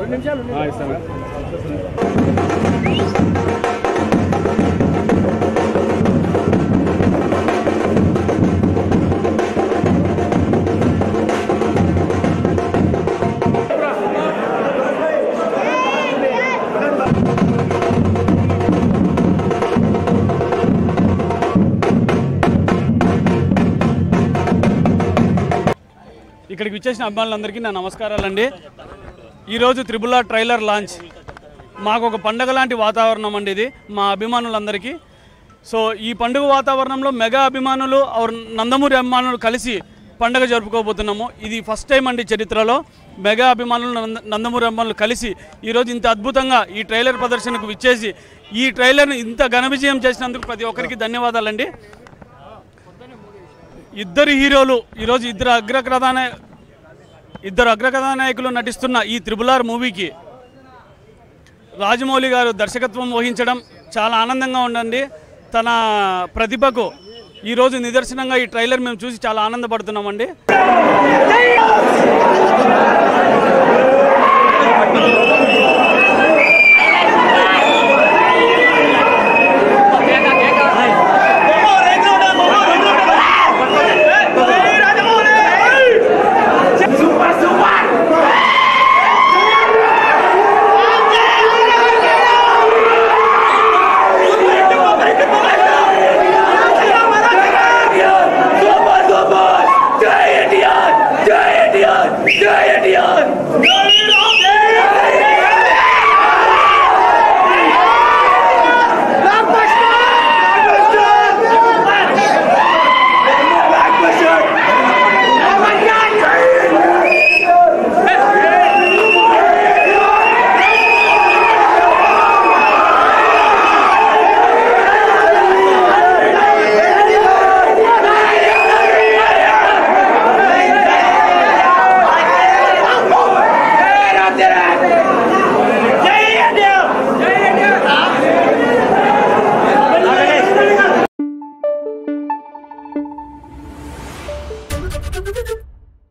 ఆ, ఇస్తాను ఇక్కడికి విచ్చేసిన అభిమానులందరికీ నా నమస్కారాలండి ఈరోజు త్రిబుల్ ఆర్ ట్రైలర్ లాంచ్ మాకు ఒక పండగ లాంటి వాతావరణం అండి ఇది మా అభిమానులందరికీ సో ఈ పండుగ వాతావరణంలో మెగా అభిమానులు ఆర్ నందమూరి అభిమానులు కలిసి పండగ జరుపుకోబోతున్నాము ఇది ఫస్ట్ టైం అండి చరిత్రలో మెగా అభిమానులు నంద- నందమూరి అభిమానులు కలిసి ఈరోజు ఇంత అద్భుతంగా ఈ ట్రైలర్ ప్రదర్శనకు విచ్చేసి ఈ ట్రైలర్ని ఇంత ఘన విజయం చేసినందుకు ప్రతి ఒక్కరికి ధన్యవాదాలండి ఇద్దరు హీరోలు ఈరోజు ఇద్దరు అగ్రకథాన ఇద్దరు అగ్రకథానాయకులు నటిస్తున్న ఈ త్రిబుల్ ఆర్ మూవీకి రాజమౌళి గారు దర్శకత్వం వహించడం చాలా ఆనందంగా ఉండండి తన ప్రతిభకు ఈరోజు నిదర్శనంగా ఈ ట్రైలర్ మేము చూసి చాలా ఆనందపడుతున్నామండి Hey,